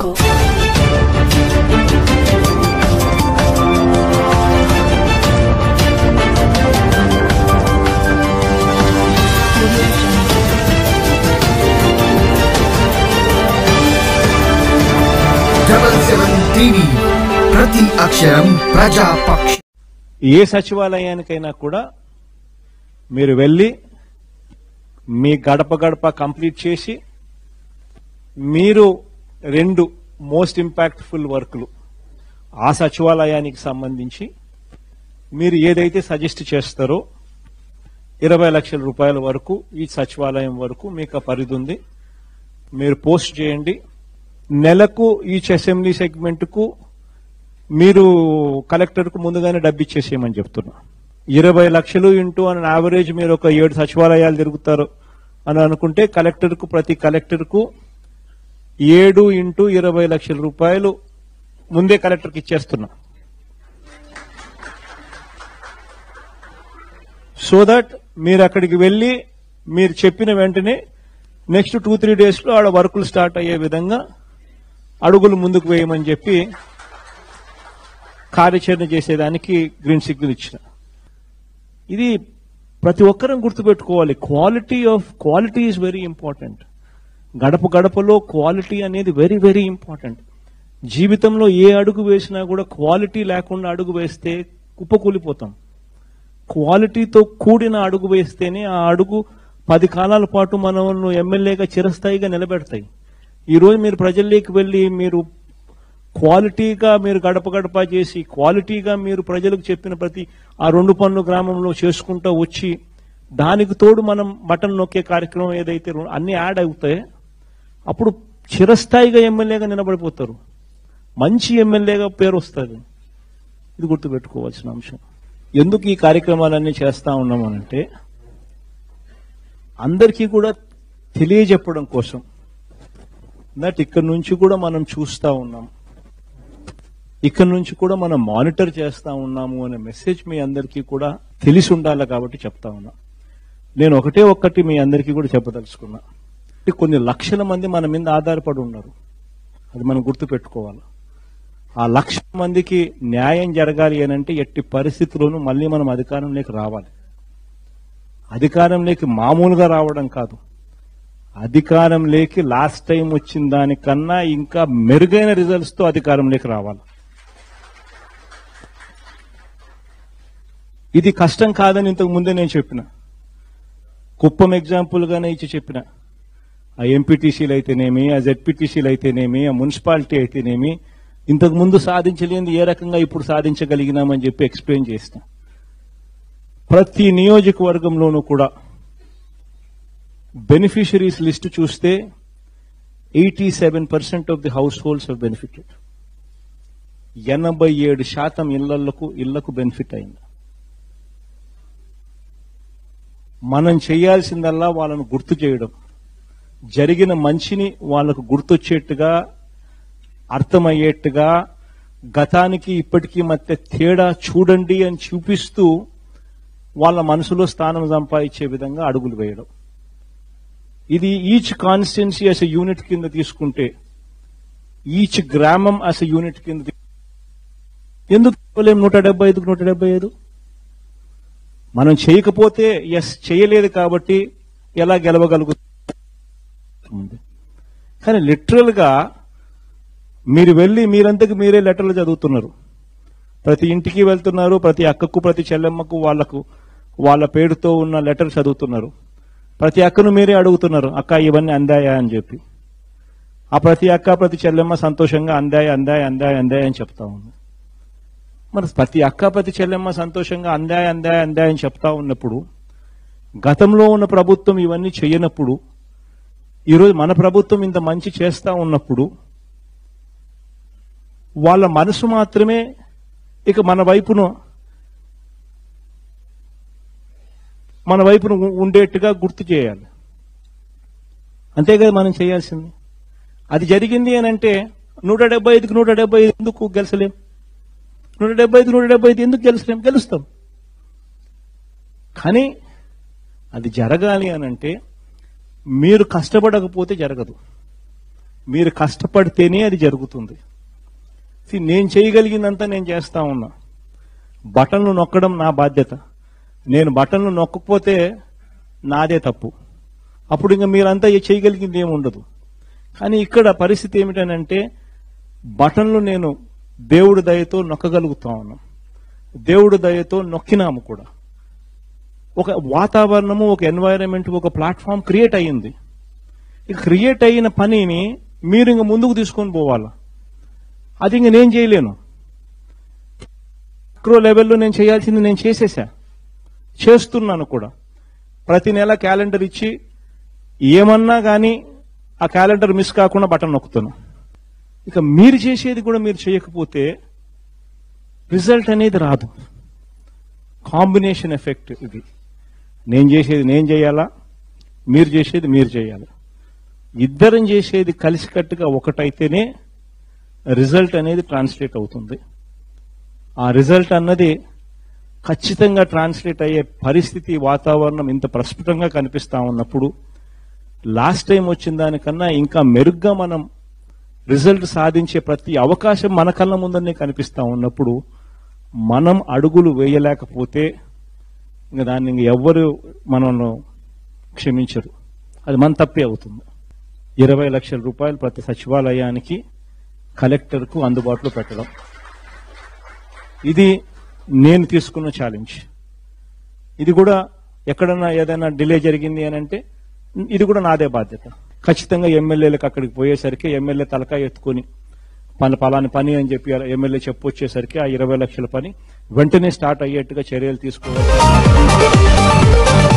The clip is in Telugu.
Jungle. Audio Jungle. Double seven TV ప్రతి అక్షరం ప్రజాపక్ష ఏ సచివాలయానికైనా కూడా మీరు వెళ్ళి మీ గడప గడప కంప్లీట్ చేసి మీరు రెండు మోస్ట్ ఇంపాక్ట్ఫుల్ వర్క్లు ఆ సచివాలయానికి సంబంధించి మీరు ఏదైతే సజెస్ట్ చేస్తారో ఇరవై లక్షల రూపాయల వరకు ఈ సచివాలయం వరకు మీకు ఆ పరిధి ఉంది మీరు పోస్ట్ చేయండి నెలకు ఈచ్ అసెంబ్లీ సెగ్మెంట్కు మీరు కలెక్టర్కు ముందుగానే డబ్బు ఇచ్చేసేయమని చెప్తున్నా ఇరవై లక్షలు ఇంటూ అని యావరేజ్ మీరు ఒక ఏడు సచివాలయాలు తిరుగుతారు అని అనుకుంటే కలెక్టర్కు ప్రతి కలెక్టర్కు ఏడు ఇంటూ ఇరవై లక్షల రూపాయలు ముందే కలెక్టర్కి ఇచ్చేస్తున్నా సో దట్ మీరు అక్కడికి వెళ్ళి మీరు చెప్పిన వెంటనే నెక్స్ట్ టూ త్రీ డేస్ లో ఆడ వర్కులు స్టార్ట్ అయ్యే విధంగా అడుగులు ముందుకు వేయమని చెప్పి కార్యాచరణ చేసేదానికి గ్రీన్ సిగ్నల్ ఇచ్చిన ఇది ప్రతి ఒక్కరం గుర్తుపెట్టుకోవాలి quality of quality is very important గడప గడపలో క్వాలిటీ అనేది వెరీ వెరీ ఇంపార్టెంట్ జీవితంలో ఏ అడుగు వేసినా కూడా క్వాలిటీ లేకుండా అడుగు వేస్తే కుప్పకూలిపోతాం క్వాలిటీతో కూడిన అడుగు వేస్తేనే ఆ అడుగు పది కాలాల పాటు మనల్ని ఎమ్మెల్యేగా చిరస్థాయిగా నిలబెడతాయి ఈ రోజు మీరు ప్రజల్లోకి వెళ్ళి మీరు క్వాలిటీగా మీరు గడప గడప చేసి క్వాలిటీగా మీరు ప్రజలకు చెప్పిన ప్రతి ఆ రెండు పనులు గ్రామంలో చేసుకుంటూ వచ్చి దానికి తోడు మనం బటన్ నొక్కే కార్యక్రమం ఏదైతే రో- అన్ని యాడ్ అవుతాయి అప్పుడు చిరస్థాయిగా ఎమ్మెల్యేగా నిలబడిపోతారు మంచి ఎమ్మెల్యేగా పేరు వస్తుంది ఇది గుర్తుపెట్టుకోవాల్సిన అంశం ఎందుకు ఈ కార్యక్రమాలన్నీ చేస్తా ఉన్నామనంటే అందరికీ కూడా తెలియజెప్పడం కోసం దట్ ఇక్కడ నుంచి కూడా మనం చూస్తా ఉన్నాం ఇక్కడ నుంచి కూడా మనం మానిటర్ చేస్తా ఉన్నాము అనే మెసేజ్ మీ అందరికీ కూడా తెలిసి ఉండాలి కాబట్టి చెప్తా ఉన్నా నేను ఒకటే ఒక్కటి మీ అందరికీ కూడా చెప్పదలుచుకున్నా కొన్ని లక్షల మంది మన మీద ఆధారపడి ఉన్నారు అది మనం గుర్తు పెట్టుకోవాలి ఆ లక్ష మందికి న్యాయం జరగాలి అని అంటే ఎట్టి పరిస్థితుల్లోనూ మళ్ళీ మనం అధికారంలోకి రావాలి అధికారంలోకి మామూలుగా రావడం కాదు అధికారంలోకి లాస్ట్ టైం వచ్చిన దానికన్నా ఇంకా మెరుగైన రిజల్ట్స్ తో అధికారంలోకి రావాలి ఇది కష్టం కాదని ఇంతకు ముందే నేను చెప్పిన కుప్పం ఎగ్జాంపుల్ గానే ఇచ్చి చెప్పిన ఆ ఎంపీటీసీలు అయితేనేమి ఆ జెడ్పీటీసీలు అయితేనేమి ఆ మున్సిపాలిటీ అయితేనేమి ఇంతకు ముందు సాధించలేనిది ఏ రకంగా ఇప్పుడు సాధించగలిగినామని చెప్పి ఎక్స్ప్లెయిన్ చేసిన ప్రతి నియోజకవర్గంలోనూ కూడా బెనిఫిషరీస్ లిస్ట్ చూస్తే eighty seven percent of the households of benefited ఎనభై ఏడు శాతం ఇళ్లకు ఇళ్లకు బెనిఫిట్ అయింది మనం చేయాల్సిందల్లా వాళ్ళను గుర్తు చేయడం జరిగిన మంచిని వాళ్ళకు గుర్తొచ్చేట్టుగా అర్థమయ్యేట్టుగా గతానికి ఇప్పటికీ మధ్య తేడా చూడండి అని చూపిస్తూ వాళ్ళ మనసులో స్థానం సంపాదించే విధంగా అడుగులు వేయడం ఇది ఈచ్ కాన్స్టిట్యున్సీ అస్ యూనిట్ కింద తీసుకుంటే ఈచ్ గ్రామం అస్ యూనిట్ కింద తీ- ఎందుకు ఇవ్వలేం నూట డెబ్బై ఐదుకు నూట డెబ్బై ఐదు మనం చేయకపోతే ఎస్ చేయలేదు కాబట్టి ఎలా గెలవగలుగుతుంది కానీ లిటరల్ గా మీరు వెళ్ళి మీరంతకు మీరే లెటర్లు చదువుతున్నారు ప్రతి ఇంటికి వెళ్తున్నారు ప్రతి అక్కకు ప్రతి చెల్లెమ్మకు వాళ్లకు వాళ్ళ పేరుతో ఉన్న లెటర్ చదువుతున్నారు ప్రతి అక్కను మీరే అడుగుతున్నారు అక్క ఇవన్నీ అందాయా అని చెప్పి ఆ ప్రతి అక్క ప్రతి చెల్లెమ్మ సంతోషంగా అందాయి అందాయి అందాయి అందాయి అని చెప్తా ఉంది మరి ప్రతి అక్క ప్రతి చెల్లెమ్మ సంతోషంగా అందాయి అందాయి అందాయి అని చెప్తా ఉన్నప్పుడు గతంలో ఉన్న ప్రభుత్వం ఇవన్నీ చేయనప్పుడు ఈరోజు మన ప్రభుత్వం ఇంత మంచి చేస్తా ఉన్నప్పుడు వాళ్ళ మనసు మాత్రమే ఇక మన వైపును మన వైపును ఉ- ఉండేట్టుగా గుర్తు చేయాలి అంతే కదా మనం చేయాల్సింది అది జరిగింది అని అంటే నూట డెబ్బై ఐదుకి నూట డెబ్బై ఐదు ఎందుకు గెలిచలేం నూట డెబ్బై ఐదు నూట డెబ్బై ఐదు ఎందుకు గెలిచలేం గెలుస్తాం కానీ అది జరగాలి అని అంటే మీరు కష్టపడకపోతే జరగదు మీరు కష్టపడితేనే అది జరుగుతుంది See, నేను చేయగలిగిందంతా నేను చేస్తా ఉన్నా బటన్లు నొక్కడం నా బాధ్యత నేను బటన్లు నొక్కకపోతే నాదే తప్పు అప్పుడు ఇంకా మీరంతా ఏ- చేయగలిగింది ఏమి ఉండదు కానీ ఇక్కడ పరిస్థితి ఏమిటనంటే బటన్లు నేను దేవుడి దయతో నొక్కగలుగుతా ఉన్నాం దేవుడి దయతో నొక్కినాము కూడా ఒక వాతావరణము ఒక ఎన్వైరన్మెంట్ ఒక ప్లాట్ఫామ్ క్రియేట్ అయ్యింది ఈ క్రియేట్ అయిన పనిని మీరు ఇంక ముందుకు తీసుకొని పోవాలా అది ఇంక నేను చేయలేను మైక్రో లెవెల్లో నేను చేయాల్సింది నేను చేసేసా చేస్తున్నాను కూడా ప్రతి నెల క్యాలెండర్ ఇచ్చి ఏమన్నా కానీ ఆ క్యాలెండర్ మిస్ కాకుండా బటన్ నొక్కుతున్నా ఇక మీరు చేసేది కూడా మీరు చేయకపోతే రిజల్ట్ అనేది రాదు కాంబినేషన్ ఎఫెక్ట్ ఇది నేను చేసేది నేను చేయాలా మీరు చేసేది మీరు చేయాలి ఇద్దరం చేసేది కలిసికట్టుగా ఒకటైతేనే రిజల్ట్ అనేది ట్రాన్స్లేట్ అవుతుంది ఆ రిజల్ట్ అన్నది ఖచ్చితంగా ట్రాన్స్లేట్ అయ్యే పరిస్థితి వాతావరణం ఇంత ప్రస్ఫుటంగా కనిపిస్తా ఉన్నప్పుడు లాస్ట్ టైం వచ్చిన దానికన్నా ఇంకా మెరుగ్గా మనం రిజల్ట్ సాధించే ప్రతి అవకాశం మన కళ్ళ ముందరనే కనిపిస్తా ఉన్నప్పుడు మనం అడుగులు వేయలేకపోతే ఇంకా దాన్ని ఇంక ఎవ్వరు మనల్ని క్షమించరు అది మన తప్పే అవుతుంది ఇరవై లక్షల రూపాయలు ప్రతి సచివాలయానికి కలెక్టర్కు అందుబాటులో పెట్టడం ఇది నేను తీసుకున్న ఛాలెంజ్ ఇది కూడా ఎక్కడన్నా ఏదైనా డిలే జరిగింది అని అంటే ఇది కూడా నాదే బాధ్యత ఖచ్చితంగా ఎమ్మెల్యేలకు అక్కడికి పోయేసరికి ఎమ్మెల్యే తలకాయ ఎత్తుకొని పని పలాని పని అని చెప్పి ఎమ్మెల్యే చెప్పొచ్చేసరికి ఆ ఇరవై లక్షల పని వెంటనే స్టార్ట్ అయ్యేట్టుగా చర్యలు తీసుకోవాలి